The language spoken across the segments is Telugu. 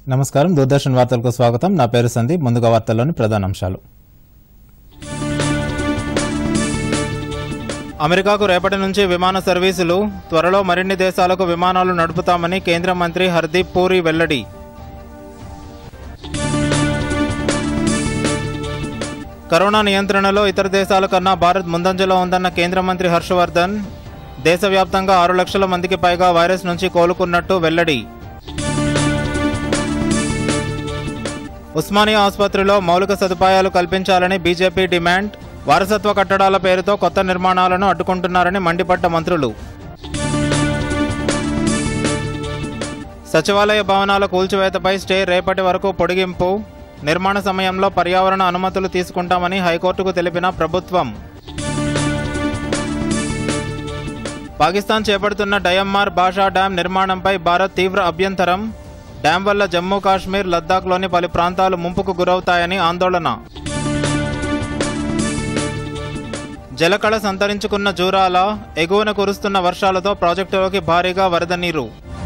నమస్కారం దూరదర్శన్ వార్తలకు స్వాగతం నా పేరు సందీప్ ముందుగా వార్తల్లోని ప్రధానాంశాలు అమెరికాకు రేపటి నుంచి విమాన సర్వీసులు త్వరలో మరిన్ని దేశాలకు విమానాలు నడుపుతామని కేంద్ర మంత్రి హర్దీప్ పూరి వెల్లడి కరోనా నియంత్రణలో ఇతర దేశాల కన్నా భారత్ ముందంజలో ఉందన్న కేంద్ర మంత్రి హర్షవర్ధన్ దేశవ్యాప్తంగా ఆరు లక్షల మందికి పైగా వైరస్ నుంచి కోలుకున్నట్టు వెల్లడి ఉస్మానియా ఆసుపత్రిలో మౌలిక సదుపాయాలు కల్పించాలని బీజేపీ డిమాండ్ వారసత్వ కట్టడాల పేరుతో కొత్త నిర్మాణాలను అడ్డుకుంటున్నారని మండిపడ్డ మంత్రులు సచివాలయ భవనాల కూల్చివేతపై స్టే రేపటి వరకు పొడిగింపు నిర్మాణ సమయంలో పర్యావరణ అనుమతులు తీసుకుంటామని హైకోర్టుకు తెలిపిన ప్రభుత్వం పాకిస్తాన్ చేపడుతున్న డయమ్మార్ బాషా డ్యాం నిర్మాణంపై భారత్ తీవ్ర అభ్యంతరం డ్యాం వల్ల జమ్మూ కాశ్మీర్ లద్దాఖ్లోని పలు ప్రాంతాలు ముంపుకు గురవుతాయని ఆందోళన జలకళ సంతరించుకున్న జూరాల ఎగువన కురుస్తున్న వర్షాలతో ప్రాజెక్టులోకి భారీగా వరద నీరు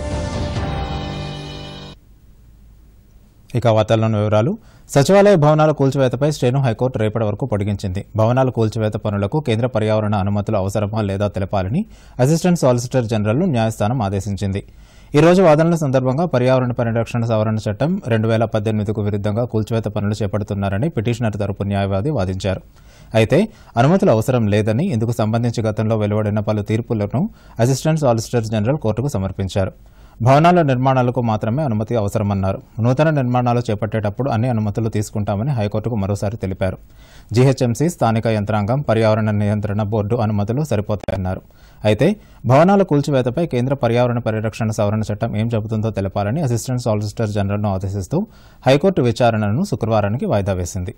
ఇక వార్తల్లోని వివరాలు సచివాలయ భవనాల కూల్చివేతపై స్టేను హైకోర్టు రేపటి వరకు పొడిగించింది భవనాల కూల్చివేత పనులకు కేంద్ర పర్యావరణ అనుమతులు అవసరమా లేదా తెలపాలని అసిస్టెంట్ సాలిసిటర్ జనరల్ను న్యాయస్థానం ఆదేశించింది ఈ రోజు వాదనల సందర్భంగా పర్యావరణ పరిరక్షణ సవరణ చట్టం రెండు వేల పద్దెనిమిదికు విరుద్ధంగా కూల్చివేత పనులు చేపడుతున్నారని పిటిషనర్ తరపు న్యాయవాది వాదించారు అయితే అనుమతులు అవసరం లేదని ఇందుకు సంబంధించి గతంలో వెలువడిన పలు తీర్పులను అసిస్టెంట్ సాలిసిటర్ జనరల్ కోర్టుకు సమర్పించారు భవనాల నిర్మాణాలకు మాత్రమే అనుమతి అవసరమన్నారు నూతన నిర్మాణాలు చేపట్టేటప్పుడు అన్ని అనుమతులు తీసుకుంటామని హైకోర్టుకు మరోసారి తెలిపారు జీహెచ్ఎంసీ స్థానిక యంత్రాంగం పర్యావరణ నియంత్రణ బోర్డు అనుమతులు సరిపోతాయన్నారు అయితే భవనాల కూల్చివేతపై కేంద్ర పర్యావరణ పరిరక్షణ సవరణ చట్టం ఏం చెబుతుందో తెలపాలని అసిస్టెంట్ సాలిసిటర్ జనరల్ను ఆదేశిస్తూ హైకోర్టు విచారణను శుక్రవారానికి వాయిదా వేసింది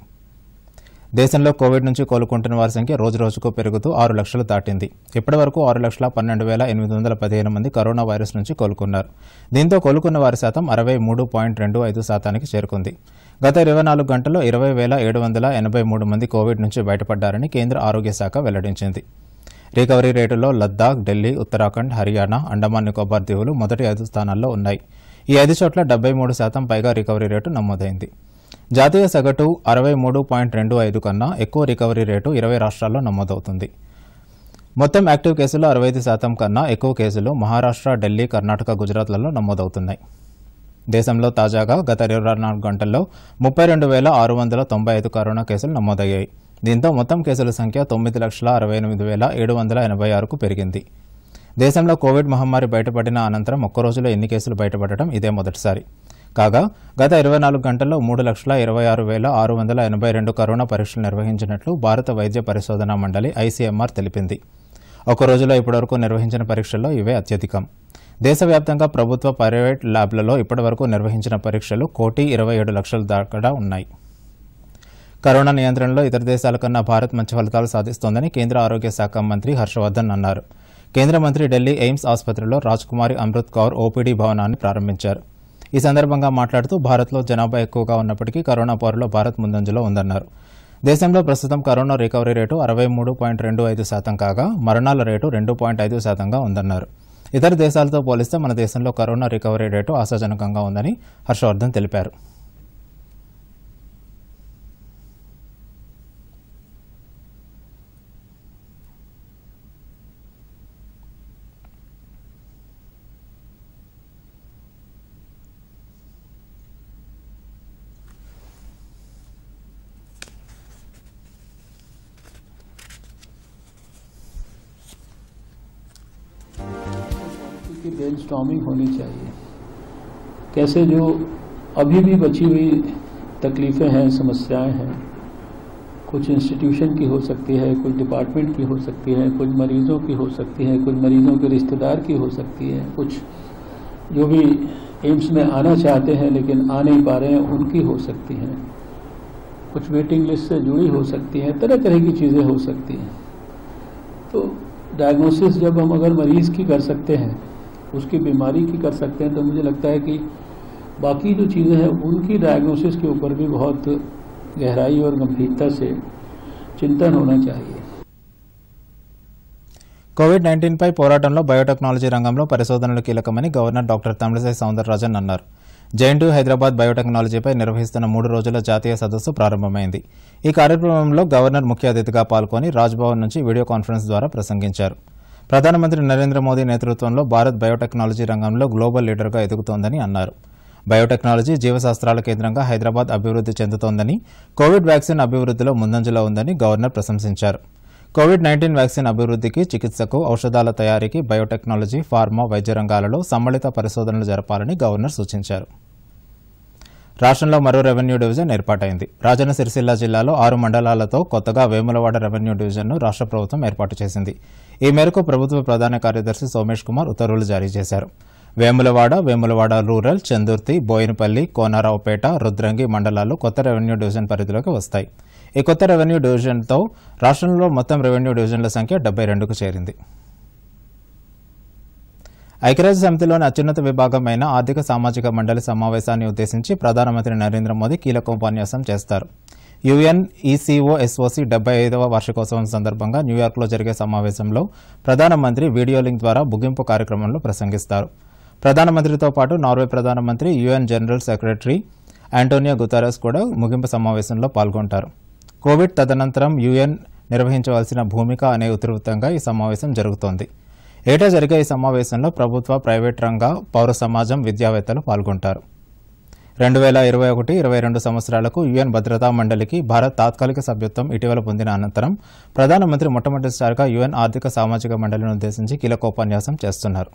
దేశంలో కోవిడ్ నుంచి కోలుకుంటున్న వారి సంఖ్య రోజురోజుకు పెరుగుతూ ఆరు లక్షలు దాటింది ఇప్పటి వరకు ఆరు లక్షల పన్నెండు వేల ఎనిమిది వందల పదిహేను మంది కరోనా వైరస్ నుంచి కోలుకున్నారు దీంతో కోలుకున్న వారి శాతం అరవై మూడు పాయింట్ రెండు ఐదు శాతానికి చేరుకుంది గత ఇరవై నాలుగు గంటల్లో ఇరవై వేల ఏడు వందల ఎనభై మూడు మంది కోవిడ్ నుంచి బయటపడ్డారని కేంద్ర ఆరోగ్య శాఖ వెల్లడించింది రికవరీ రేటులో లద్దాఖ్ ఢిల్లీ ఉత్తరాఖండ్ హర్యానా అండమాన్ నికోబార్ దీవులు మొదటి ఐదు స్థానాల్లో ఉన్నాయి ఈ ఐదు చోట్ల డెబ్బై మూడు శాతం పైగా రికవరీ రేటు నమోదైంది జాతీయ సగటు అరవై మూడు పాయింట్ రెండు ఐదు కన్నా ఎక్కువ రికవరీ రేటు ఇరవై రాష్ట్రాల్లో నమోదవుతుంది మొత్తం యాక్టివ్ కేసులు అరవై ఐదు శాతం కన్నా ఎక్కువ కేసులు మహారాష్ట్ర ఢిల్లీ కర్ణాటక గుజరాత్లలో నమోదవుతున్నాయి దేశంలో తాజాగా గత ఇరవై నాలుగు గంటల్లో ముప్పై రెండు వేల ఆరు వందల తొంభై ఐదు కరోనా కేసులు నమోదయ్యాయి దీంతో మొత్తం కేసుల సంఖ్య తొమ్మిది లక్షల అరవై ఎనిమిది వేల ఏడు వందల ఎనభై ఆరుకు పెరిగింది దేశంలో కోవిడ్ మహమ్మారి బయటపడిన అనంతరం ఒక్క రోజులో ఎన్ని కేసులు బయటపడటం ఇదే మొదటిసారి కాగా గత ఇరవై నాలుగు గంటల్లో మూడు లక్షల ఇరవై ఆరు వేల ఆరు వందల ఎనభై రెండు కరోనా పరీక్షలు నిర్వహించినట్లు భారత వైద్య పరిశోధనా మండలి ఐసీఎంఆర్ తెలిపింది ఒక రోజులో ఇప్పటివరకు నిర్వహించిన పరీక్షల్లో ఇవే అత్యధికం దేశవ్యాప్తంగా ప్రభుత్వ ప్రైవేట్ ల్యాబ్లలో ఇప్పటివరకు నిర్వహించిన పరీక్షలు కోటి ఇరవై ఏడు లక్షల దాకా ఉన్నాయి కరోనా నియంత్రణలో ఇతర దేశాల కన్నా భారత్ మంచి ఫలితాలు సాధిస్తోందని కేంద్ర ఆరోగ్య శాఖ మంత్రి హర్షవర్ధన్ అన్నారు కేంద్ర మంత్రి ఢిల్లీ ఎయిమ్స్ ఆసుపత్రిలో రాజ్కుమారి అమృత్ కౌర్ ఓపీడీ భవనాన్ని ప్రారంభించారు ఈ సందర్భంగా మాట్లాడుతూ భారత్లో జనాభా ఎక్కువగా ఉన్నప్పటికీ కరోనా పోరులో భారత్ ముందంజలో ఉందన్నారు దేశంలో ప్రస్తుతం కరోనా రికవరీ రేటు అరవై మూడు పాయింట్ రెండు ఐదు శాతం కాగా మరణాల రేటు రెండు పాయింట్ ఐదు శాతంగా ఉందన్నారు ఇతర దేశాలతో పోలిస్తే మన దేశంలో కరోనా రికవరీ రేటు ఆశాజనకంగా ఉందని హర్షవర్ధన్ తెలిపారు की ब्रेन स्टॉमिंग होनी चाहिए कैसे जो अभी भी बची हुई तकलीफें हैं समस्याएं हैं कुछ इंस्टीट्यूशन की हो सकती है कुछ डिपार्टमेंट की हो सकती है कुछ मरीजों की हो सकती है कुछ मरीजों के रिश्तेदार की हो सकती है कुछ जो भी एम्स में आना चाहते हैं लेकिन आ नहीं पा रहे हैं उनकी हो सकती हैं कुछ वेटिंग लिस्ट से जुड़ी हो सकती हैं तरह तरह की चीज़ें हो सकती हैं तो डायग्नोसिस जब हम अगर मरीज की कर सकते हैं उसकी बीमारी की कर सकते हैं तो मुझे लगता है कि बाकी जो चीज़ें हैं उनकी डायग्नोसिस के ऊपर भी बहुत गहराई और गंभीरता से चिंतन होना चाहिए కోవిడ్ నైన్టీన్పై పోరాటంలో బయోటెక్నాలజీ రంగంలో పరిశోధనలు కీలకమని గవర్నర్ డాక్టర్ తమిళిసై సౌందరరాజన్ అన్నారు జైంటు హైదరాబాద్ బయోటెక్నాలజీపై నిర్వహిస్తున్న మూడు రోజుల జాతీయ సదస్సు ప్రారంభమైంది ఈ కార్యక్రమంలో గవర్నర్ ముఖ్య అతిథిగా పాల్గొని రాజ్భవన్ నుంచి వీడియో కాన్ఫరెన్స్ ద్వారా ప్రసంగించారు ప్రధానమంత్రి నరేంద్ర మోదీ నేతృత్వంలో భారత్ బయోటెక్నాలజీ రంగంలో గ్లోబల్ లీడర్గా ఎదుగుతోందని అన్నారు బయోటెక్నాలజీ జీవశాస్త్రాల కేంద్రంగా హైదరాబాద్ అభివృద్ధి చెందుతోందని కోవిడ్ వ్యాక్సిన్ అభివృద్ధిలో ముందంజలో ఉందని గవర్నర్ ప్రశంసించారు కోవిడ్ నైన్టీన్ వ్యాక్సిన్ అభివృద్ధికి చికిత్సకు ఔషధాల తయారీకి బయోటెక్నాలజీ ఫార్మా వైద్య రంగాలలో సమ్మిళిత పరిశోధనలు జరపాలని గవర్నర్ సూచించారు రాష్ట్రంలో మరో రెవెన్యూ డివిజన్ ఏర్పాటైంది రాజన్న సిరిసిల్ల జిల్లాలో ఆరు మండలాలతో కొత్తగా వేములవాడ రెవెన్యూ డివిజన్ను రాష్ట్ర ప్రభుత్వం ఏర్పాటు చేసింది ఈ మేరకు ప్రభుత్వ ప్రధాన కార్యదర్శి సోమేష్ కుమార్ ఉత్తర్వులు జారీ చేశారు వేములవాడ వేములవాడ రూరల్ చందుర్తి బోయినపల్లి కోనారావుపేట రుద్రంగి మండలాలు కొత్త రెవెన్యూ డివిజన్ పరిధిలోకి వస్తాయి ఈ కొత్త రెవెన్యూ డివిజన్తో రాష్ట్రంలో మొత్తం రెవెన్యూ డివిజన్ల సంఖ్య డెబ్బై రెండుకు చేరింది ఐక్యరాజ్య సమితిలోని అత్యున్నత విభాగమైన ఆర్థిక సామాజిక మండలి సమావేశాన్ని ఉద్దేశించి ప్రధానమంత్రి నరేంద్ర మోదీ కీలక ఉపన్యాసం చేస్తారు యుఎన్ ఈసీఓ ఎస్ఓసి డెబ్బై ఐదవ వార్షికోత్సవం సందర్భంగా న్యూయార్క్లో జరిగే సమావేశంలో ప్రధానమంత్రి వీడియో లింక్ ద్వారా ముగింపు కార్యక్రమంలో ప్రసంగిస్తారు ప్రధానమంత్రితో పాటు నార్వే ప్రధానమంత్రి UN general secretary Antonio Guterres కూడా ముగింపు సమావేశంలో పాల్గొంటారు కోవిడ్ తదనంతరం యుఎన్ నిర్వహించవలసిన భూమిక అనే ఇతివృత్తంగా ఈ సమావేశం జరుగుతోంది ఏటా జరిగే ఈ సమావేశంలో ప్రభుత్వ ప్రైవేట్ రంగ పౌర సమాజం విద్యావేత్తలు పాల్గొంటారు రెండు వేల ఇరవై ఒకటి ఇరవై రెండు సంవత్సరాలకు యుఎన్ భద్రతా మండలికి భారత్ తాత్కాలిక సభ్యత్వం ఇటీవల పొందిన అనంతరం ప్రధానమంత్రి మొట్టమొదటిసారిగా యుఎన్ ఆర్థిక సామాజిక మండలిని ఉద్దేశించి కీలకోపన్యాసం చేస్తున్నారు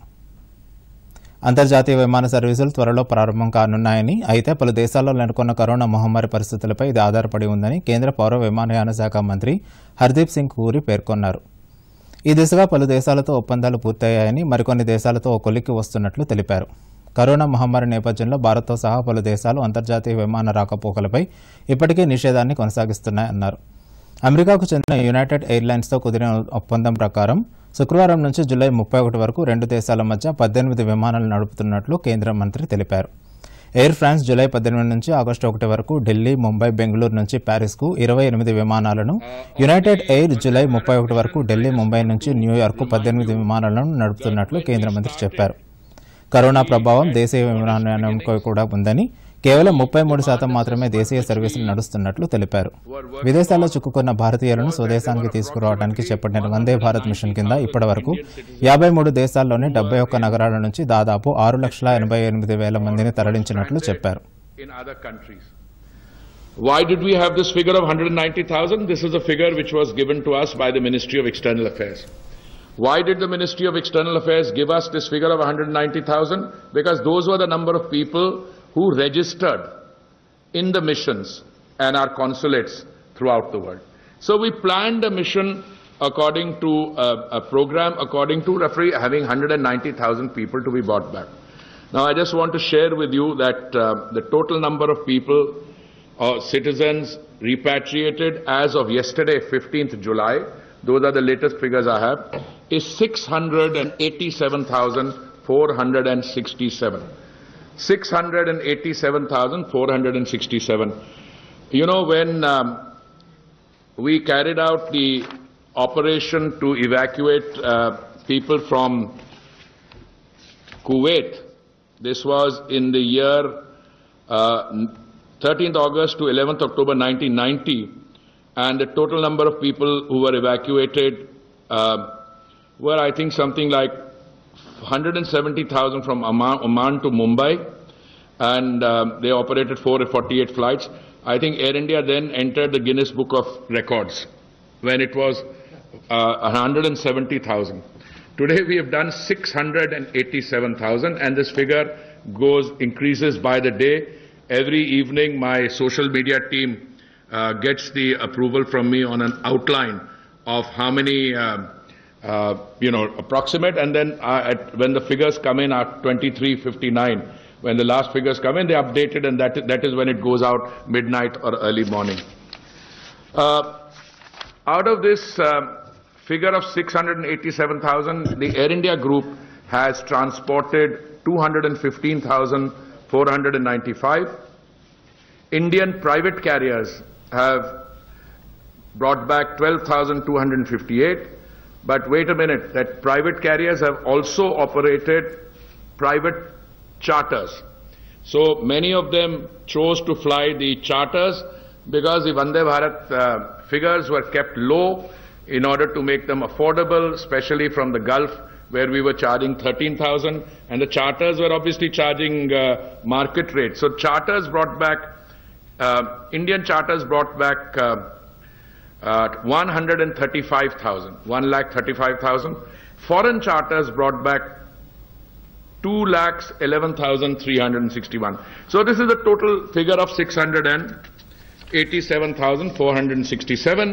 అంతర్జాతీయ విమాన సర్వీసులు త్వరలో ప్రారంభం కానున్నాయని అయితే పలు దేశాల్లో నెలకొన్న కరోనా మహమ్మారి పరిస్థితులపై ఇది ఆధారపడి ఉందని కేంద్ర పౌర విమానయాన శాఖ మంత్రి హర్దీప్ సింగ్ పూరి పేర్కొన్నారు ఈ దిశగా పలు దేశాలతో ఒప్పందాలు పూర్తయ్యాయని మరికొన్ని దేశాలతో ఓ కొలిక్కి వస్తున్నట్లు తెలిపారు కరోనా మహమ్మారి నేపథ్యంలో భారత్తో సహా పలు దేశాలు అంతర్జాతీయ విమాన రాకపోకలపై ఇప్పటికే నిషేధాన్ని కొనసాగిస్తున్నాయన్నారు అమెరికాకు చెందిన యునైటెడ్ ఎయిర్లైన్స్తో కుదిరిన ఒప్పందం ప్రకారం శుక్రవారం నుంచి జూలై ముప్పై ఒకటి వరకు రెండు దేశాల మధ్య పద్దెనిమిది విమానాలు నడుపుతున్నట్లు కేంద్ర మంత్రి తెలిపారు ఎయిర్ ఫ్రాన్స్ జూలై పద్దెనిమిది నుంచి ఆగస్టు ఒకటి వరకు ఢిల్లీ ముంబై బెంగళూరు నుంచి ప్యారిస్కు ఇరవై ఎనిమిది విమానాలను యునైటెడ్ ఎయిర్ జూలై ముప్పై ఒకటి వరకు ఢిల్లీ ముంబై నుంచి న్యూయార్క్ పద్దెనిమిది విమానాలను నడుపుతున్నట్లు కేంద్ర మంత్రి చెప్పారు కరోనా ప్రభావం దేశీయ విమానయానంపై కూడా ఉందని కేవలం ముప్పై మూడు శాతం మాత్రమే దేశీయ సర్వీసులు నడుస్తున్నట్లు తెలిపారు విదేశాల్లో చిక్కుకున్న భారతీయులను స్వదేశానికి తీసుకురావడానికి చేపట్టిన వందే భారత్ మిషన్ కింద ఇప్పటి వరకు యాభై మూడు దేశాల్లోని డెబ్బై ఒక్క నగరాల నుంచి దాదాపు ఆరు లక్షల ఎనభై ఎనిమిది వేల మందిని తరలించినట్లు చెప్పారు in other countries. Why did we have this figure of 190,000? This is a figure which was given to us by the Ministry of External Affairs. Why did the Ministry of External Affairs give us this figure of 190,000? Because those were the number of people who registered in the missions and our consulates throughout the world. So we planned a mission according to a, a program, according to roughly having 190,000 people to be brought back. Now I just want to share with you that uh, the total number of people, uh, citizens repatriated as of yesterday, 15th July, those are the latest figures I have, is 687,467. 687,467. You know, when um, we carried out the operation to evacuate uh, people from Kuwait, this was in the year uh, 13th August to 11th October 1990, and the total number of people who were evacuated uh, were, I think, something like 170,000 from Oman, Oman to Mumbai, and um, they operated 448 flights. I think Air India then entered the Guinness Book of Records when it was uh, 170,000. Today we have done 687,000 and this figure goes, increases by the day. Every evening my social media team uh, gets the approval from me on an outline of how many, um, uh, you know, approximate and then uh, at, when the figures come in at 2359, when the last figures come in, they update it and that, that is when it goes out midnight or early morning. Uh, out of this uh, figure of 687,000, the Air India group has transported 215,495. Indian private carriers have brought back 12,258. But wait a minute, that private carriers have also operated private charters. So many of them chose to fly the charters because the Vande Bharat uh, figures were kept low in order to make them affordable, especially from the Gulf where we were charging 13,000 and the charters were obviously charging uh, market rate. So charters brought back, uh, Indian charters brought back uh, uh, 135,000, 1 lakh 35,000. Foreign charters brought back 2 lakhs 11,361. So this is the total figure of 687,467.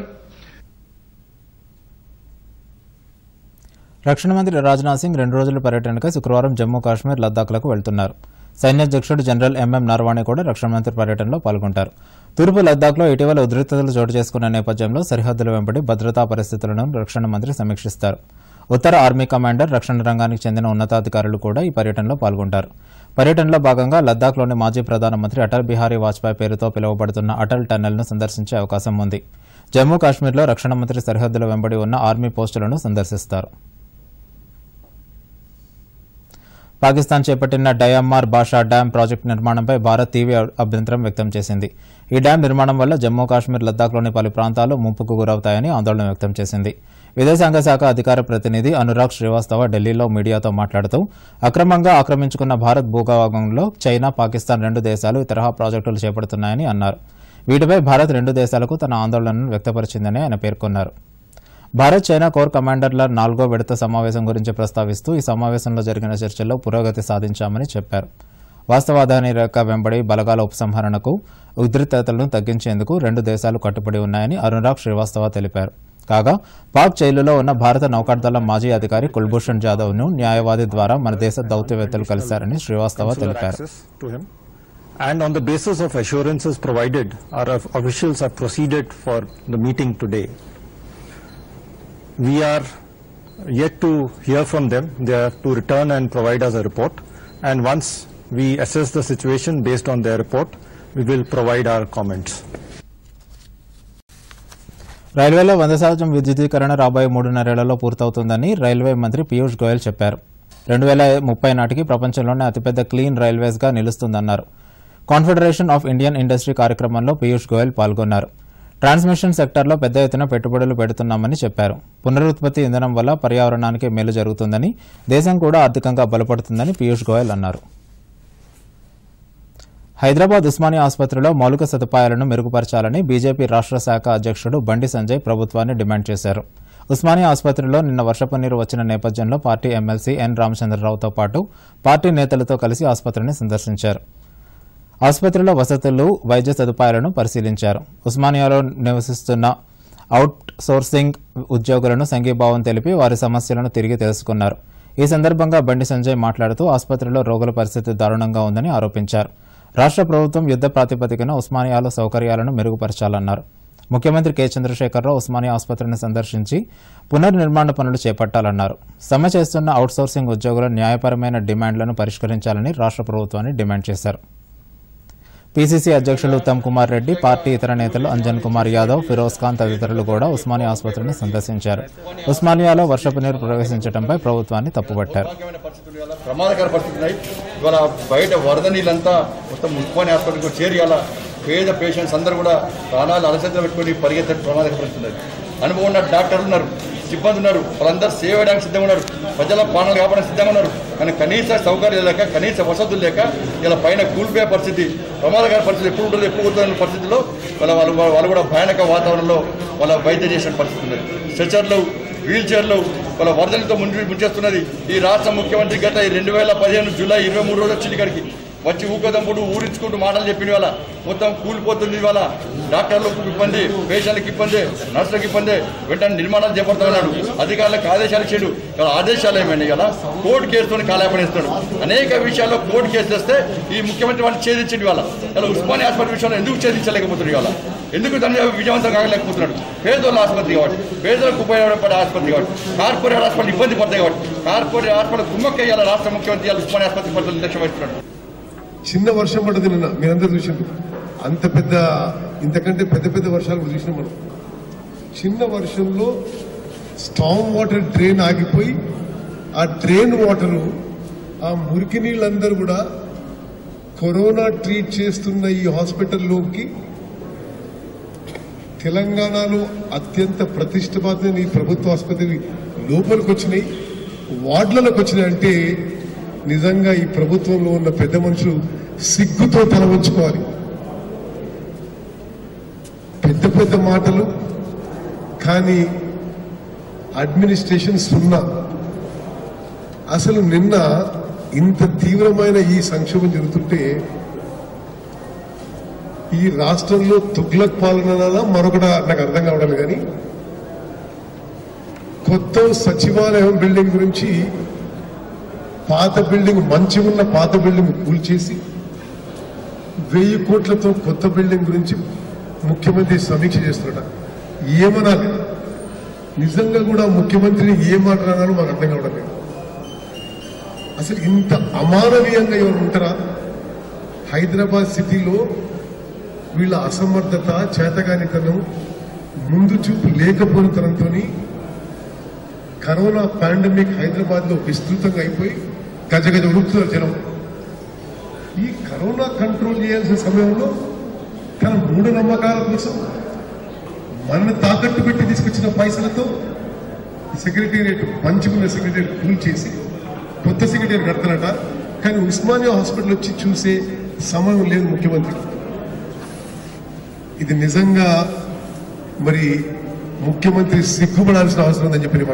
రక్షణ మంత్రి రాజ్నాథ్ సింగ్ రెండు రోజుల పర్యటనకై శుక్రవారం జమ్మూ కాశ్మీర్ లద్దాఖ్లకు వెళ్తున్నారు సైన్యాధ్యక్షుడు జనరల్ ఎంఎం నరవాణే కూడా రక్షణ మంత్రి పర్యటనలో పాల్గొంటారు తూర్పు లద్దాఖ్లో ఇటీవల ఉద్రిక్తతలు చోటు చేసుకున్న నేపథ్యంలో సరిహద్దుల వెంబడి భద్రతా పరిస్థితులను రక్షణ మంత్రి సమీక్షిస్తారు ఉత్తర ఆర్మీ కమాండర్ రక్షణ రంగానికి చెందిన ఉన్నతాధికారులు కూడా ఈ పర్యటనలో పాల్గొంటారు పర్యటనలో భాగంగా లద్దాఖ్లోని మాజీ ప్రధానమంత్రి అటల్ బిహారీ వాజ్పేయి పేరుతో పిలువబడుతున్న అటల్ టన్నెల్ను సందర్శించే అవకాశం ఉంది జమ్మూ కాశ్మీర్లో రక్షణ మంత్రి సరిహద్దుల వెంబడి ఉన్న ఆర్మీ పోస్టులను సందర్శిస్తారు పాకిస్తాన్ చేపట్టిన డయామార్ బాషా డ్యాం ప్రాజెక్టు నిర్మాణంపై భారత్ తీవ్ర అభ్యంతరం వ్యక్తం చేసింది ఈ డ్యాం నిర్మాణం వల్ల జమ్మూ కాశ్మీర్ లద్దాఖ్లోని పలు ప్రాంతాలు ముంపుకు గురవుతాయని ఆందోళన వ్యక్తం చేసింది విదేశాంగ శాఖ అధికార ప్రతినిధి అనురాగ్ శ్రీవాస్తవ ఢిల్లీలో మీడియాతో మాట్లాడుతూ అక్రమంగా ఆక్రమించుకున్న భారత్ భూభాగంలో చైనా పాకిస్తాన్ రెండు దేశాలు ఈ తరహా ప్రాజెక్టులు చేపడుతున్నాయని అన్నారు వీటిపై భారత్ రెండు దేశాలకు తన ఆందోళనను వ్యక్తపరిచిందని ఆయన పేర్కొన్నారు భారత్ చైనా కోర్ కమాండర్ల నాలుగో విడత సమావేశం గురించి ప్రస్తావిస్తూ ఈ సమావేశంలో జరిగిన చర్చల్లో పురోగతి సాధించామని చెప్పారు వాస్తవాధాని రేఖ వెంబడి బలగాల ఉపసంహరణకు ఉద్రిక్తతలను తగ్గించేందుకు రెండు దేశాలు కట్టుబడి ఉన్నాయని అనురాగ్ శ్రీవాస్తవ తెలిపారు కాగా పాక్ జైలులో ఉన్న భారత నౌకాదళం మాజీ అధికారి కుల్భూషణ్ జాదవ్ ను న్యాయవాది ద్వారా మన దేశ దౌత్యవేత్తలు కలిశారని శ్రీవాస్తవ consular తెలిపారు access to him. And on the basis of assurances provided, our of- officials have proceeded for the meeting today. We are yet to hear from them. They are to return and provide us a report. And once we assess the situation based on their report, we will provide our comments. రైల్వేలో వంద శాతం విద్యుదీకరణ రాబోయే మూడున్నరేళ్లలో పూర్తవుతుందని రైల్వే మంత్రి పీయూష్ గోయల్ చెప్పారు రెండు వేల ముప్పై నాటికి ప్రపంచంలోనే అతిపెద్ద క్లీన్ రైల్వేస్గా నిలుస్తుందన్నారు కాన్ఫెడరేషన్ ఆఫ్ ఇండియన్ ఇండస్ట్రీ కార్యక్రమంలో పీయూష్ గోయల్ పాల్గొన్నారు ట్రాన్స్మిషన్ సెక్టార్లో పెద్ద ఎత్తున పెట్టుబడులు పెడుతున్నామని చెప్పారు పునరుత్పత్తి ఇంధనం వల్ల పర్యావరణానికి మేలు జరుగుతుందని దేశం కూడా ఆర్థికంగా బలపడుతుందని పీయూష్ గోయల్ అన్నారు హైదరాబాద్ ఉస్మానియా ఆసుపత్రిలో మౌలిక సదుపాయాలను మెరుగుపరచాలని బీజేపీ రాష్ట్ర శాఖ అధ్యక్షుడు బండి సంజయ్ ప్రభుత్వాన్ని డిమాండ్ చేశారు ఉస్మానియా ఆసుపత్రిలో నిన్న వర్షపు నీరు వచ్చిన నేపథ్యంలో పార్టీ ఎమ్మెల్సీ ఎన్ రామచంద్రరావుతో పాటు పార్టీ నేతలతో కలిసి ఆసుపత్రిని సందర్శించారు ఆసుపత్రిలో వసతులు వైద్య సదుపాయాలను పరిశీలించారు ఉస్మానియాలో నివసిస్తున్న అవుట్ సోర్సింగ్ ఉద్యోగులను సంఘీభావం తెలిపి వారి సమస్యలను తిరిగి తెలుసుకున్నారు ఈ సందర్భంగా బండి సంజయ్ మాట్లాడుతూ ఆసుపత్రిలో రోగుల పరిస్థితి దారుణంగా ఉందని ఆరోపించారు రాష్ట్ర ప్రభుత్వం యుద్ధ ప్రాతిపదికన ఉస్మానియాలో సౌకర్యాలను మెరుగుపరచాలన్నారు ముఖ్యమంత్రి కె చంద్రశేఖరరావు ఉస్మానియా ఆసుపత్రిని సందర్శించి పునర్నిర్మాణ పనులు చేపట్టాలన్నారు సమ్మె చేస్తున్న అవుట్సోర్సింగ్ ఉద్యోగుల న్యాయపరమైన డిమాండ్లను పరిష్కరించాలని రాష్ట్ర ప్రభుత్వాన్ని డిమాండ్ చేశారు పీసీసీ అధ్యక్షులు ఉత్తమ్ కుమార్ రెడ్డి పార్టీ ఇతర నేతలు అంజన్ కుమార్ యాదవ్ ఫిరోజ్ ఖాన్ తదితరులు కూడా ఉస్మానియా ఆసుపత్రిని సందర్శించారు ఉస్మానియాలో వర్షపు నీరు ప్రవేశించడంపై ప్రభుత్వాన్ని తప్పుపట్టారు దౌర్భాగ్యమైన పరిస్థితులు ఇవాళ ప్రమాదకర పరిస్థితులు ఉన్నాయి ఇవాళ బయట వరద నీళ్ళంతా మొత్తం ఉస్మాని హాస్పిటల్కి చేరి ఇవాళ పేద పేషెంట్స్ అందరూ కూడా ప్రాణాలు అలసంగా పెట్టుకొని పరిగెత్తే ప్రమాదకర పరిస్థితులు ఉన్నాయి అనుభవం ఉన్న డాక్టర్లు ఉన్నారు సిబ్బంది ఉన్నారు వాళ్ళందరూ సేవ చేయడానికి సిద్ధంగా ఉన్నారు ప్రజల ప్రాణాలు కాపాడడానికి సిద్ధంగా ఉన్నారు కానీ కనీస సౌకర్యాలు లేక కనీస వసతులు లేక ఇలా పైన కూలిపోయే పరిస్థితి ప్రమాదకర పరిస్థితి ఎప్పుడు ఉంటుంది ఎప్పుడు కుదురుతున్న పరిస్థితిలో వాళ్ళ వాళ్ళు వాళ్ళు కూడా భయానక వాతావరణంలో వాళ్ళ వైద్యం చేసిన పరిస్థితి ఉన్నది స్ట్రెచర్లు వీల్ చైర్లు వాళ్ళ వరదలతో ముందు ముంచేస్తున్నది ఈ రాష్ట్ర ముఖ్యమంత్రి గత రెండు వేల పదిహేను జూలై ఇరవై మూడు రోజు వచ్చింది ఇక్కడికి వచ్చి ఊకదంపుడు ఊరించుకుంటూ మాటలు చెప్పిన వాళ్ళ మొత్తం కూలిపోతుంది ఇవాళ డాక్టర్లకు ఇబ్బంది పేషెంట్లకు ఇబ్బంది నర్సులకు ఇబ్బంది వెంటనే నిర్మాణాలు చేపడుతున్నాడు అధికారులకు ఆదేశాలు ఇచ్చాడు ఇలా ఆదేశాలు ఏమైనా కదా కోర్టు కేసుతో కాలేపనిస్తాడు అనేక విషయాల్లో కోర్టు కేసు తెస్తే ఈ ముఖ్యమంత్రి వాళ్ళు ఛేదించింది ఇవాళ ఇలా ఉస్మాని హాస్పిటల్ విషయంలో ఎందుకు ఛేదించలేకపోతున్నారు ఇవాళ ఎందుకు తను విజయవంతం కాగలేకపోతున్నాడు పేదోళ్ళ ఆసుపత్రి కాబట్టి పేదలకు ఉపయోగపడే ఆసుపత్రి కాబట్టి కార్పొరేట్ హాస్పిటల్ ఇబ్బంది పడతాయి కాబట్టి కార్పొరేట్ హాస్పిటల్ కుమ్మక్కయ్యాల రాష్ట్ర ముఖ్యమంత్రి ఇవాళ ఉస్మాని ఆసుపత్రి పట్ల నిర్లక్ష్యం వహిస్తున్నాడు చిన్న వర్షం పడ్డది నిన్న మీరందరూ చూసిండ్రు అంత పెద్ద ఇంతకంటే పెద్ద పెద్ద వర్షాలు కూడా చూసినాం మనం చిన్న వర్షంలో స్టామ్ వాటర్ డ్రైన్ ఆగిపోయి ఆ డ్రైన్ వాటరు ఆ మురికి నీళ్ళందరూ కూడా కరోనా ట్రీట్ చేస్తున్న ఈ హాస్పిటల్లోకి తెలంగాణలో అత్యంత ప్రతిష్టపాతమైన ఈ ప్రభుత్వ ఆసుపత్రి లోపలికి వచ్చినాయి వార్డులకు వచ్చినాయి అంటే నిజంగా ఈ ప్రభుత్వంలో ఉన్న పెద్ద మనుషులు సిగ్గుతో తల ఉంచుకోవాలి పెద్ద పెద్ద మాటలు కానీ అడ్మినిస్ట్రేషన్ సున్నా అసలు నిన్న ఇంత తీవ్రమైన ఈ సంక్షోభం జరుగుతుంటే ఈ రాష్ట్రంలో తుగ్లక్ పాలన మరొకట నాకు అర్థం కావడం లేదు కానీ కొత్త సచివాలయం బిల్డింగ్ గురించి పాత బిల్డింగ్ మంచి ఉన్న పాత బిల్డింగ్ కూల్చేసి వెయ్యి కోట్లతో కొత్త బిల్డింగ్ గురించి ముఖ్యమంత్రి సమీక్ష చేస్తున్నట ఏమనాలి నిజంగా కూడా ముఖ్యమంత్రిని ఏం మాట్లాడాలో మాకు అర్థం కావడం లేదు అసలు ఇంత అమానవీయంగా ఎవరు ఉంటారా హైదరాబాద్ సిటీలో వీళ్ళ అసమర్థత చేతగానితనం ముందు చూపు లేకపోయినతనంతో కరోనా పాండమిక్ హైదరాబాద్ లో విస్తృతంగా అయిపోయి గజగజ ఉడుకుతున్నారు జనం ఈ కరోనా కంట్రోల్ చేయాల్సిన సమయంలో తన మూఢనమ్మకాల కోసం మన తాకట్టు పెట్టి తీసుకొచ్చిన పైసలతో సెక్రటేరియట్ పంచుకున్న సెక్రటేరియట్ కూల్ చేసి కొత్త సెక్రటేరియట్ కడతారట కానీ ఉస్మానియా హాస్పిటల్ వచ్చి చూసే సమయం లేదు ముఖ్యమంత్రికి ఇది నిజంగా మరి ముఖ్యమంత్రి సిగ్గుపడాల్సిన అవసరం ఉందని చెప్పి నేను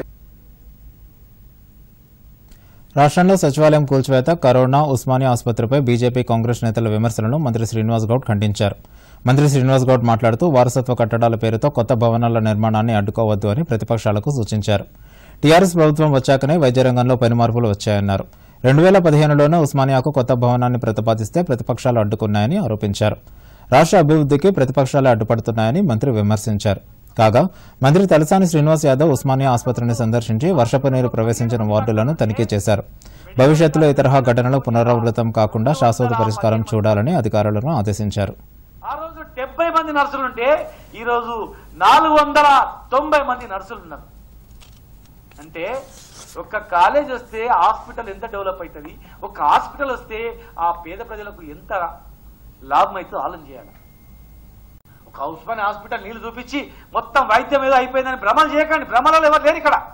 రాష్ట్రంలో సచివాలయం కూల్చివేత కరోనా ఉస్మానియా ఆసుపత్రిపై బీజేపీ కాంగ్రెస్ నేతల విమర్శలను మంత్రి శ్రీనివాస్ గౌడ్ ఖండించారు మంత్రి శ్రీనివాస్ గౌడ్ మాట్లాడుతూ వారసత్వ కట్టడాల పేరుతో కొత్త భవనాల నిర్మాణాన్ని అడ్డుకోవద్దు అని ప్రతిపక్షాలకు సూచించారు టీఆర్ఎస్ ప్రభుత్వం వచ్చాకనే వైద్య రంగంలో పని మార్పులు వచ్చాయన్నారు రెండు వేల పదిహేనులోనే ఉస్మానియాకు కొత్త భవనాన్ని ప్రతిపాదిస్తే ప్రతిపక్షాలు అడ్డుకున్నాయని ఆరోపించారు రాష్ట్ర అభివృద్ధికి ప్రతిపక్షాలు అడ్డుపడుతున్నాయని మంత్రి విమర్శించారు కాగా మంత్రి తలసాని శ్రీనివాస్ యాదవ్ ఉస్మానియా ఆసుపత్రిని సందర్శించి వర్షపు నీరు ప్రవేశించిన వార్డులను తనిఖీ చేశారు భవిష్యత్తులో ఈ తరహా ఘటనలు పునరావృతం కాకుండా శాశ్వత పరిష్కారం చూడాలని అధికారులను ఆదేశించారు ఆ రోజు డెబ్బై మంది నర్సులు ఉంటే ఈ రోజు నాలుగు వందల తొంభై మంది నర్సులు ఉన్నారు అంటే ఒక కాలేజ్ వస్తే హాస్పిటల్ ఎంత డెవలప్ అవుతుంది ఒక హాస్పిటల్ వస్తే ఆ పేద ప్రజలకు ఎంత లాభం అవుతుందో ఆలోచన చేయాలి ఒక ఉస్మాన్ హాస్పిటల్ నీళ్లు చూపించి మొత్తం వైద్యం ఏదో అయిపోయిందని భ్రమలు చేయకండి భ్రమలలో ఎవరు లేరు ఇక్కడ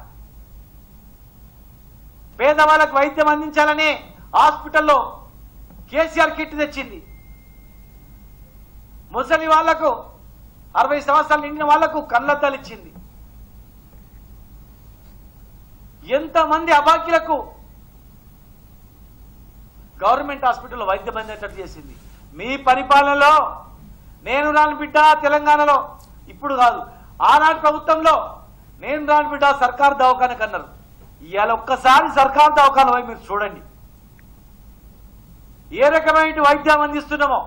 పేదవాళ్ళకు వైద్యం అందించాలనే హాస్పిటల్లో కేసీఆర్ కిట్ తెచ్చింది ముసలి వాళ్లకు అరవై సంవత్సరాలు నిండిన వాళ్లకు కళ్ళద్దాలు ఇచ్చింది ఎంతమంది అభాగ్యులకు గవర్నమెంట్ హాస్పిటల్లో వైద్యం అందేటట్టు చేసింది మీ పరిపాలనలో నేను రాని బిడ్డ తెలంగాణలో ఇప్పుడు కాదు ఆనాటి ప్రభుత్వంలో నేను రాని బిడ్డ సర్కార్ దవాఖానకు అన్నారు ఇవాళ ఒక్కసారి సర్కార్ దవాఖాన పోయి మీరు చూడండి ఏ రకమైన వైద్యం అందిస్తున్నామో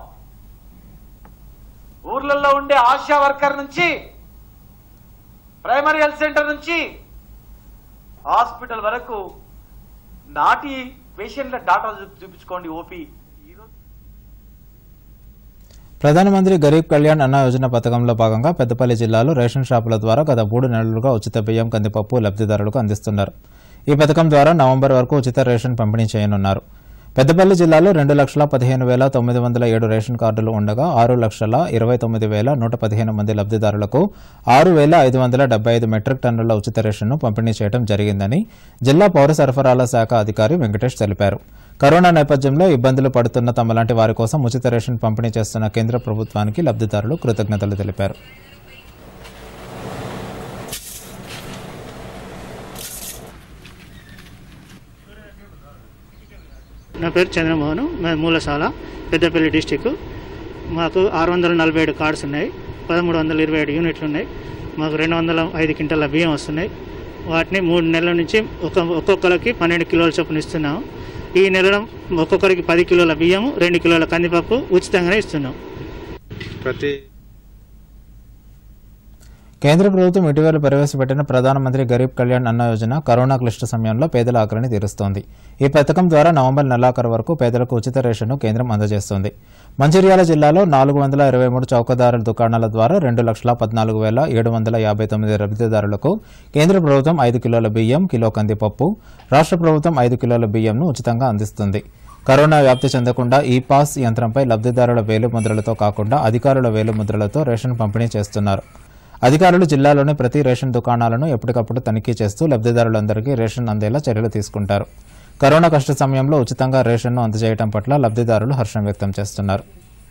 ఊర్లలో ఉండే ఆశా వర్కర్ నుంచి ప్రైమరీ హెల్త్ సెంటర్ నుంచి హాస్పిటల్ వరకు నాటి పేషెంట్ల డాటా చూ- చూపించుకోండి ఓపీ ఈరోజు ప్రధానమంత్రి గరీబ్ కళ్యాణ్ అన్న యోజన పథకంలో భాగంగా పెద్దపల్లి జిల్లాలో రేషన్ షాపుల ద్వారా గత మూడు నెలలుగా ఉచిత బియ్యం కందిపప్పు లబ్ధిదారులకు అందిస్తున్నారు ఈ పథకం ద్వారా నవంబర్ వరకు ఉచిత రేషన్ పంపిణీ చేయనున్నారు పెద్దపల్లి జిల్లాలో రెండు లక్షల పదిహేను వేల తొమ్మిది వందల ఏడు రేషన్ కార్డులు ఉండగా ఆరు లక్షల ఇరవై తొమ్మిది వేల నూట పదిహేను మంది లబ్ధిదారులకు ఆరు వేల ఐదు వందల డెబ్బై ఐదు మెట్రిక్ టన్నుల ఉచిత రేషన్ను పంపిణీ చేయడం జరిగిందని జిల్లా పౌర సరఫరాల శాఖ అధికారి వెంకటేష్ తెలిపారు కరోనా నేపథ్యంలో ఇబ్బందులు పడుతున్న తమలాంటి వారి కోసం ఉచిత రేషన్ పంపిణీ చేస్తున్న కేంద్ర ప్రభుత్వానికి లబ్ధిదారులు కృతజ్ఞతలు తెలిపారు నా పేరు చంద్రమోహన్ మేము మూలశాల పెద్దపల్లి డిస్టిక్ మాకు ఆరు వందల నలభై ఏడు కార్డ్స్ ఉన్నాయి పదమూడు వందల ఇరవై ఏడు యూనిట్లు ఉన్నాయి మాకు రెండు వందల ఐదు క్వింటాల బియ్యం వస్తున్నాయి వాటిని మూడు నెలల నుంచి ఒక ఒక్కొక్కరికి పన్నెండు కిలోల చొప్పున ఇస్తున్నాం ఈ నెల ఒక్కొక్కరికి పది కిలోల బియ్యం రెండు కిలోల కందిపప్పు ఉచితంగానే ఇస్తున్నాం ప్రతి కేంద్ర ప్రభుత్వం ఇటీవల ప్రవేశపెట్టిన ప్రధానమంత్రి గరీబ్ కళ్యాణ్ అన్న యోజన కరోనా క్లిష్ట సమయంలో పేదల ఆకలిని తీరుస్తోంది ఈ పథకం ద్వారా నవంబర్ నెలాఖరు వరకు పేదలకు ఉచిత రేషన్ను కేంద్రం అందజేస్తోంది మంచిర్యాల జిల్లాలో నాలుగు వందల ఇరవై మూడు చౌకదారుల దుకాణాల ద్వారా రెండు లక్షల పద్నాలుగు వేల ఏడు వందల యాభై తొమ్మిది లబ్ధిదారులకు కేంద్ర ప్రభుత్వం ఐదు కిలోల బియ్యం కిలో కందిపప్పు రాష్ట్ర ప్రభుత్వం ఐదు కిలోల బియ్యంను ఉచితంగా అందిస్తుంది కరోనా వ్యాప్తి చెందకుండా ఈ పాస్ యంత్రంపై లబ్ధిదారుల వేలిముద్రలతో కాకుండా అధికారుల వేలిముద్రలతో రేషన్ పంపిణీ చేస్తున్నారు అధికారులు జిల్లాలోని ప్రతి రేషన్ దుకాణాలను ఎప్పటికప్పుడు తనిఖీ చేస్తూ లబ్ధిదారులందరికీ రేషన్ అందేలా చర్యలు తీసుకుంటారు కరోనా కష్ట సమయంలో ఉచితంగా రేషన్ను అందజేయడం పట్ల లబ్ధిదారులు హర్షం వ్యక్తం చేస్తున్నారు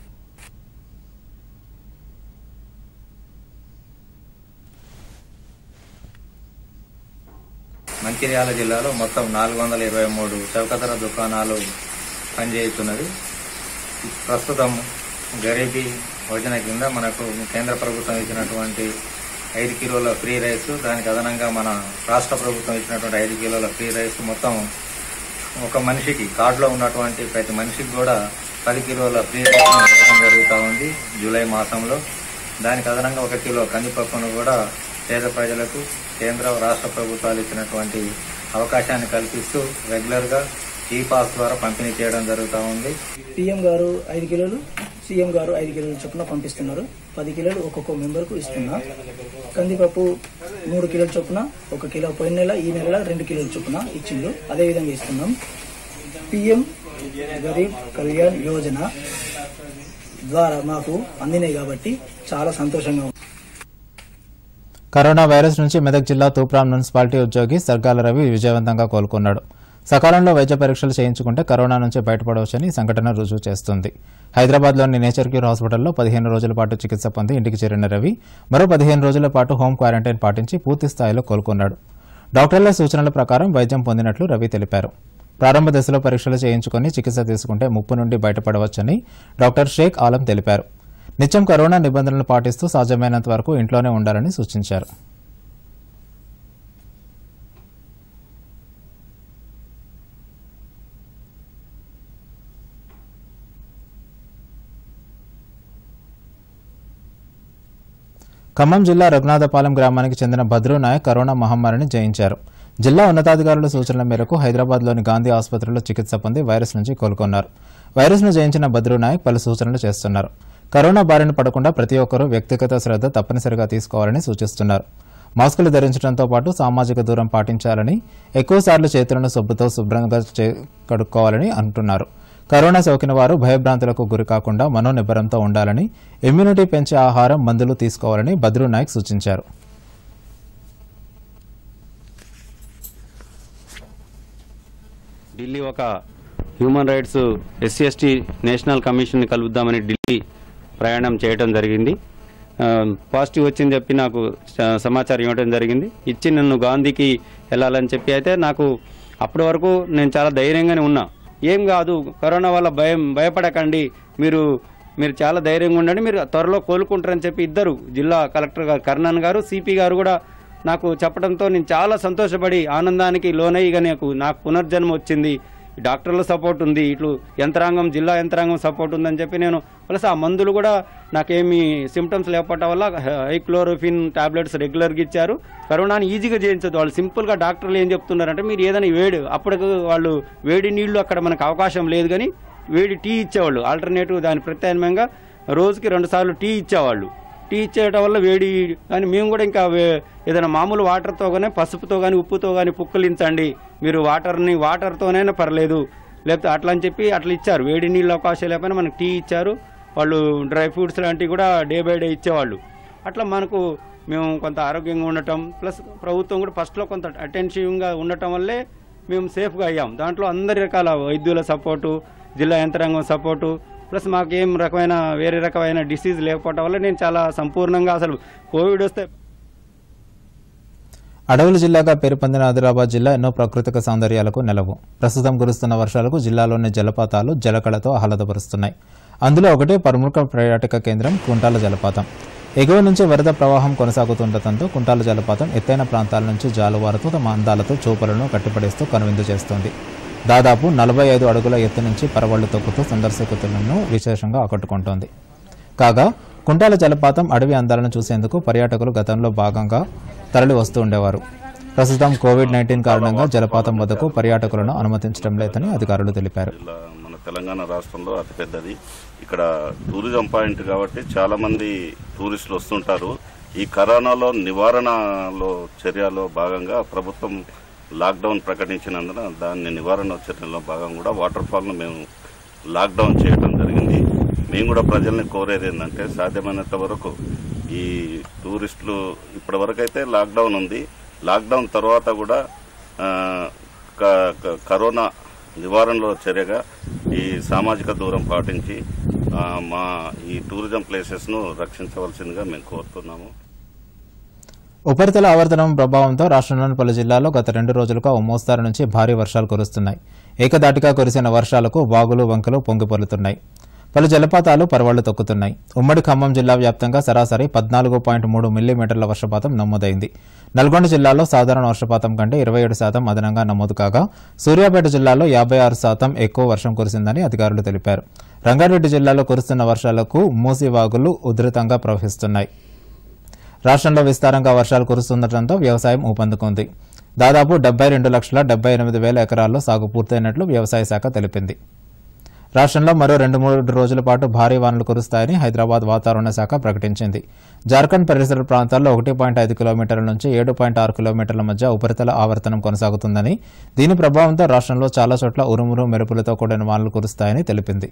మంచిర్యాల జిల్లాలో మొత్తం నాలుగు వందల ఇరవై మూడు చౌకధర దుకాణాలు పనిచేస్తున్నది ప్రస్తుతం గరీబీ యోజన కింద మనకు కేంద్ర ప్రభుత్వం ఇచ్చినటువంటి ఐదు కిలోల ఫ్రీ రైస్ దానికి అదనంగా మన రాష్ట్ర ప్రభుత్వం ఇచ్చినటువంటి ఐదు కిలోల ఫ్రీ రైస్ మొత్తం ఒక మనిషికి కార్డులో ఉన్నటువంటి ప్రతి మనిషికి కూడా పది కిలోల ఫ్రీ రైస్ ఇవ్వడం జరుగుతూ ఉంది జూలై మాసంలో దానికి అదనంగా ఒక కిలో కందిపప్పును కూడా పేద ప్రజలకు కేంద్ర రాష్ట్ర ప్రభుత్వాలు ఇచ్చినటువంటి అవకాశాన్ని కల్పిస్తూ రెగ్యులర్గా ఈ పాస్ ద్వారా పంపిణీ చేయడం జరుగుతూ ఉంది పిఎం గారు ఐదు కిలోలు సీఎం గారు ఐదు కిలోలు చొప్పున పంపిస్తున్నారు పది కిలోలు ఒక్కొక్క మెంబర్కు ఇస్తున్నా కందిపప్పు మూడు కిలోల చొప్పున ఒక కిలో పోయిన నెల ఈ నెల రెండు కిలోల చొప్పున ఇచ్చిండు అదే విధంగా ఇస్తున్నాం పిఎం గరీబ్ కళ్యాణ్ యోజన ద్వారా మాకు అందినాయి కాబట్టి చాలా సంతోషంగా ఉంది కరోనా వైరస్ నుంచి మెదక్ జిల్లా తూప్రాం మున్సిపాలిటీ ఉద్యోగి సర్గాల రవి విజయవంతంగా కోలుకున్నాడు సకాలంలో వైద్య పరీక్షలు చేయించుకుంటే కరోనా నుంచి బయటపడవచ్చని ఈ సంఘటన రుజువు చేస్తుంది హైదరాబాద్లోని నేచర్ క్యూర్ హాస్పిటల్లో పదిహేను రోజుల పాటు చికిత్స పొంది ఇంటికి చేరిన రవి మరో పదిహేను రోజుల పాటు హోం క్వారంటైన్ పాటించి పూర్తి స్థాయిలో కోలుకున్నాడు డాక్టర్ల సూచనల ప్రకారం వైద్యం పొందినట్లు రవి తెలిపారు ప్రారంభ దశలో పరీక్షలు చేయించుకుని చికిత్స తీసుకుంటే ముప్పు నుండి బయటపడవచ్చని డాక్టర్ షేక్ ఆలం తెలిపారు నిత్యం కరోనా నిబంధనలు పాటిస్తూ సాధ్యమైనంత వరకు ఇంట్లోనే ఉండాలని సూచించారు ఖమ్మం జిల్లా రఘునాథపాలెం గ్రామానికి చెందిన భద్రు నాయక్ కరోనా మహమ్మారిని జయించారు జిల్లా ఉన్నతాధికారుల సూచనల మేరకు హైదరాబాద్లోని గాంధీ ఆసుపత్రిలో చికిత్స పొంది వైరస్ నుంచి కోలుకున్నారు వైరస్ను జయించిన భద్రు నాయక్ పలు సూచనలు చేస్తున్నారు కరోనా బారిన పడకుండా ప్రతి ఒక్కరూ వ్యక్తిగత శ్రద్ధ తప్పనిసరిగా తీసుకోవాలని సూచిస్తున్నారు మాస్కులు ధరించడంతో పాటు సామాజిక దూరం పాటించాలని ఎక్కువసార్లు చేతులను సబ్బుతో శుభ్రంగా చే- కడుక్కోవాలని అంటున్నారు కరోనా సోకిన వారు భయభ్రాంతులకు గురికాకుండా మనోనిబ్బరంతో ఉండాలని ఇమ్యూనిటీ పెంచే ఆహారం మందులు తీసుకోవాలని భద్రు నాయక్ సూచించారు ఢిల్లీ ఒక human rights SC ST national కమిషన్ని కలుద్దామని ఢిల్లీ ప్రయాణం చేయడం జరిగింది ఆ, పాజిటివ్ వచ్చింది చెప్పి నాకు స- సమాచారం ఇవ్వడం జరిగింది ఇచ్చి నన్ను గాంధీకి వెళ్ళాలని చెప్పి అయితే నాకు అప్పటి వరకు నేను చాలా ధైర్యంగానే ఉన్నా ఏం కాదు కరోనా వల్ల భయం భయపడకండి మీరు మీరు చాలా ధైర్యంగా ఉండండి మీరు త్వరలో కోలుకుంటారని చెప్పి ఇద్దరు జిల్లా కలెక్టర్ గారు కర్ణన్ గారు సిపి గారు కూడా నాకు చెప్పడంతో నేను చాలా సంతోషపడి ఆనందానికి లోనై ఇక నాకు నాకు పునర్జన్మ వచ్చింది ఈ డాక్టర్ల సపోర్ట్ ఉంది ఇట్లు యంత్రాంగం జిల్లా యంత్రాంగం సపోర్ట్ ఉందని చెప్పి నేను ప్లస్ ఆ మందులు కూడా నాకేమి సిమ్టమ్స్ లేకపోవటం వల్ల హైక్లోరోఫిన్ టాబ్లెట్స్ రెగ్యులర్గా ఇచ్చారు కరోనాని ఈజీగా చేయించదు వాళ్ళు సింపుల్గా డాక్టర్లు ఏం చెప్తున్నారంటే మీరు ఏదైనా వేడి అప్పటికి వాళ్ళు వేడి నీళ్లు అక్కడ మనకు అవకాశం లేదు కానీ వేడి టీ ఇచ్చేవాళ్ళు ఆల్టర్నేటివ్ దాని ప్రత్యామ్నాయంగా రోజుకి రెండు సార్లు టీ ఇచ్చేవాళ్ళు టీ ఇచ్చేయటం వల్ల వేడి కానీ మేము కూడా ఇంకా వే- ఏదైనా మామూలు వాటర్తో కానీ పసుపుతో కానీ ఉప్పుతో కానీ పుక్కలించండి మీరు వాటర్ని వాటర్తోనైనా పర్లేదు లేకపోతే అట్లా అని చెప్పి అట్లా ఇచ్చారు వేడి నీళ్ళు అవకాశం లేకపోయినా మనకు టీ ఇచ్చారు వాళ్ళు డ్రై ఫ్రూట్స్ లాంటివి కూడా డే బై డే ఇచ్చేవాళ్ళు అట్లా మనకు మేము కొంత ఆరోగ్యంగా ఉండటం ప్లస్ ప్రభుత్వం కూడా ఫస్ట్లో కొంత అటెన్షన్గా ఉండటం వల్లే మేము సేఫ్గా అయ్యాం దాంట్లో అందరి రకాల వైద్యుల సపోర్టు జిల్లా యంత్రాంగం సపోర్టు ప్లస్ మాకేం రకమైన వేరే రకమైన డిసీజ్ లేకపోవటం వల్ల నేను చాలా సంపూర్ణంగా అసలు కోవిడ్ వస్తే అడవుల జిల్లాగా పేరు పొందిన ఆదిలాబాద్ జిల్లా ఎన్నో ప్రాకృతిక సౌందర్యాలకు నెలవు ప్రస్తుతం కురుస్తున్న వర్షాలకు జిల్లాలోని జలపాతాలు జలకళతో ఆహ్లాదపరుస్తున్నాయి అందులో ఒకటి ప్రముఖ పర్యాటక కేంద్రం కుంటాల జలపాతం ఎగువ నుంచి వరద ప్రవాహం కొనసాగుతుండటంతో కుంటాల జలపాతం ఎత్తైన ప్రాంతాల నుంచి జాలువారుతూ తమ అందాలతో చూపలను కట్టిపడేస్తూ కనువిందు చేస్తోంది దాదాపు నలభై ఐదు అడుగుల ఎత్తు నుంచి పరవళ్లు తొక్కుతూ సందర్శకులను విశేషంగా ఆకట్టుకుంటోంది కాగా కుంటాల జలపాతం అడవి అందాలను చూసేందుకు పర్యాటకులు గతంలో భాగంగా తరలి వస్తూ ఉండేవారు ప్రస్తుతం కోవిడ్ నైన్టీన్ కారణంగా జలపాతం వద్దకు పర్యాటకులను అనుమతించడం లేదని అధికారులు తెలిపారు జిల్లా మన తెలంగాణ రాష్ట్రంలో అతిపెద్దది ఇక్కడ టూరిజం పాయింట్ కాబట్టి చాలా మంది టూరిస్టులు వస్తుంటారు ఈ కరోనాలో నివారణలో చర్యలో భాగంగా ప్రభుత్వం లాక్డౌన్ ప్రకటించినందున దాన్ని నివారణ చర్యల్లో భాగంగా కూడా వాటర్ ఫాల్ను మేము లాక్డౌన్ చేయడం జరిగింది మేము కూడా ప్రజల్ని కోరేది ఏంటంటే సాధ్యమైనంత వరకు ఈ టూరిస్టులు ఇప్పటి వరకు అయితే లాక్డౌన్ ఉంది లాక్డౌన్ తర్వాత కూడా ఆ, క- క- కరోనా నివారణలో చర్యగా ఈ సామాజిక దూరం పాటించి ఆ, మా ఈ టూరిజం ప్లేసెస్ను రక్షించవలసిందిగా మేము కోరుతున్నాము ఉపరితల ఆవర్తనం ప్రభావంతో రాష్ట్రంలోని పలు జిల్లాల్లో గత రెండు రోజులుగా ఓ మోస్తారు నుంచి భారీ వర్షాలు కురుస్తున్నాయి ఏకదాటిగా కురిసిన వర్షాలకు వాగులు వంకలు పొంగిపొర్లుతున్నాయి పలు జలపాతాలు పరవళ్లు తొక్కుతున్నాయి ఉమ్మడి ఖమ్మం జిల్లా వ్యాప్తంగా సరాసరి పద్నాలుగు పాయింట్ మూడు మిల్లీమీటర్ల వర్షపాతం నమోదైంది నల్గొండ జిల్లాలో సాధారణ వర్షపాతం కంటే ఇరవై ఏడు శాతం అదనంగా నమోదు కాగా సూర్యాపేట జిల్లాలో యాభై ఆరు శాతం ఎక్కువ వర్షం కురిసిందని అధికారులు తెలిపారు రంగారెడ్డి జిల్లాలో కురుస్తున్న వర్షాలకు మూసి వాగులు ఉధృతంగా ప్రవహిస్తున్నాయి రాష్ట్రంలో విస్తారంగా వర్షాలు కురుస్తుండటంతో వ్యవసాయం ఊపందుకుంది దాదాపు డెబ్బై రెండు లక్షల డెబ్బై ఎనిమిది వేల ఎకరాల్లో సాగు పూర్తయినట్లు వ్యవసాయ శాఖ తెలిపింది రాష్ట్రంలో మరో రెండు మూడు రోజుల పాటు భారీ వానలు కురుస్తాయని హైదరాబాద్ వాతావరణ శాఖ ప్రకటించింది జార్ఖండ్ పరిసర ప్రాంతాల్లో ఒకటి పాయింట్ ఐదు కిలోమీటర్ల నుంచి ఏడు పాయింట్ ఆరు కిలోమీటర్ల మధ్య ఉపరితల ఆవర్తనం కొనసాగుతుందని దీని ప్రభావంతో రాష్ట్రంలో చాలా చోట్ల ఉరుమురు మెరుపులతో కూడిన వానలు కురుస్తాయని తెలిపింది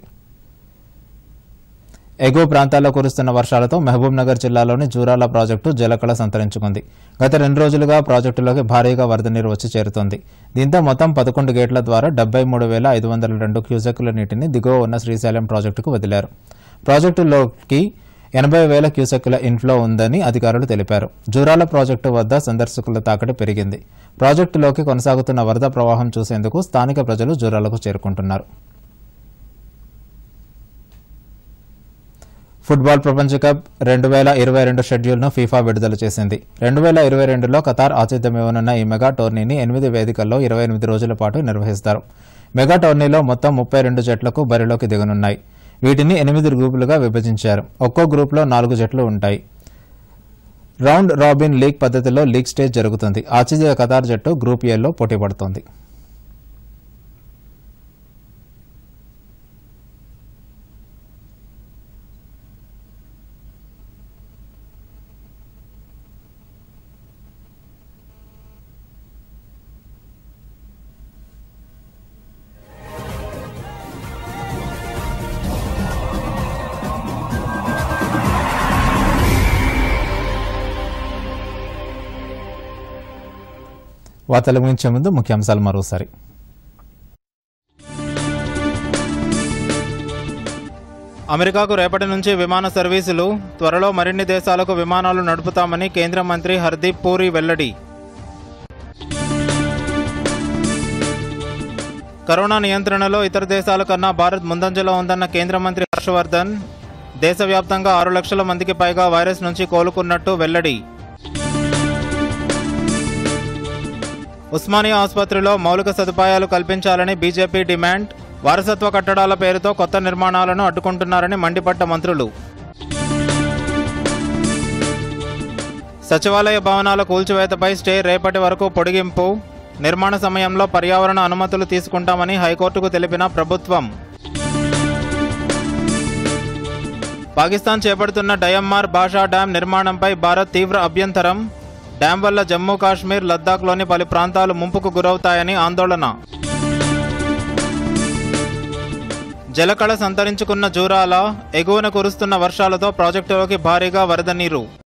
ఎగువ ప్రాంతాల్లో కురుస్తున్న వర్షాలతో మహబూబ్ నగర్ జిల్లాలోని జూరాల ప్రాజెక్టు జలకళ సంతరించుకుంది గత రెండు రోజులుగా ప్రాజెక్టులోకి భారీగా వరద నీరు వచ్చి చేరుతోంది దీంతో మొత్తం పదకొండు గేట్ల ద్వారా డెబ్బై మూడు వేల ఐదు వందల రెండు క్యూసెక్కుల నీటిని దిగువ ఉన్న శ్రీశైలం ప్రాజెక్టుకు వదిలారు ప్రాజెక్టులోకి ఎనభై వేల క్యూసెక్కుల ఇన్ఫ్లో ఉందని అధికారులు తెలిపారు జూరాల ప్రాజెక్టు వద్ద సందర్శకుల తాకిడి పెరిగింది ప్రాజెక్టులోకి కొనసాగుతున్న వరద ప్రవాహం చూసేందుకు స్థానిక ప్రజలు జూరాలకు చేరుకుంటున్నారు ఫుట్బాల్ ప్రపంచ కప్ రెండు వేల ఇరవై రెండు షెడ్యూల్ను ఫీఫా విడుదల చేసింది రెండు వేల ఇరవై రెండులో ఖతార్ ఆతిథ్యమివ్వనున్న ఈ మెగా టోర్నీని ఎనిమిది వేదికల్లో ఇరవై ఎనిమిది రోజుల పాటు నిర్వహిస్తారు మెగా టోర్నీలో మొత్తం ముప్పై రెండు జట్లకు బరిలోకి దిగనున్నాయి వీటిని ఎనిమిది గ్రూపులుగా విభజించారు ఒక్కో గ్రూపులో నాలుగు జట్లు ఉంటాయి రౌండ్ రాబిన్ లీగ్ పద్ధతిలో లీగ్ స్టేజ్ జరుగుతుంది ఆతిథ్య ఖతార్ జట్టు గ్రూప్ ఏలో పోటీ పడుతోంది వార్తలు ముగించే ముందు ముఖ్యాంశాలు మరోసారి అమెరికాకు రేపటి నుంచి విమాన సర్వీసులు త్వరలో మరిన్ని దేశాలకు విమానాలు నడుపుతామని కేంద్ర మంత్రి హర్దీప్ పూరి వెల్లడి కరోనా నియంత్రణలో ఇతర దేశాల కన్నా భారత్ ముందంజలో ఉందన్న కేంద్ర మంత్రి హర్షవర్ధన్ దేశవ్యాప్తంగా ఆరు లక్షల మందికి పైగా వైరస్ నుంచి కోలుకున్నట్టు వెల్లడి ఉస్మానియా ఆసుపత్రిలో మౌలిక సదుపాయాలు కల్పించాలని బీజేపీ డిమాండ్ వారసత్వ కట్టడాల పేరుతో కొత్త నిర్మాణాలను అడ్డుకుంటున్నారని మండిపడ్డ మంత్రులు సచివాలయ భవనాల కూల్చివేతపై స్టే రేపటి వరకు పొడిగింపు నిర్మాణ సమయంలో పర్యావరణ అనుమతులు తీసుకుంటామని హైకోర్టుకు తెలిపిన ప్రభుత్వం పాకిస్తాన్ చేపడుతున్న డయమ్మార్ బాషా డ్యాం నిర్మాణంపై భారత్ తీవ్ర అభ్యంతరం డ్యాం వల్ల జమ్మూ కాశ్మీర్ లద్దాఖ్లోని పలు ప్రాంతాలు ముంపుకు గురవుతాయని ఆందోళన జలకళ సంతరించుకున్న జూరాల ఎగువన కురుస్తున్న వర్షాలతో ప్రాజెక్టులోకి భారీగా వరద నీరు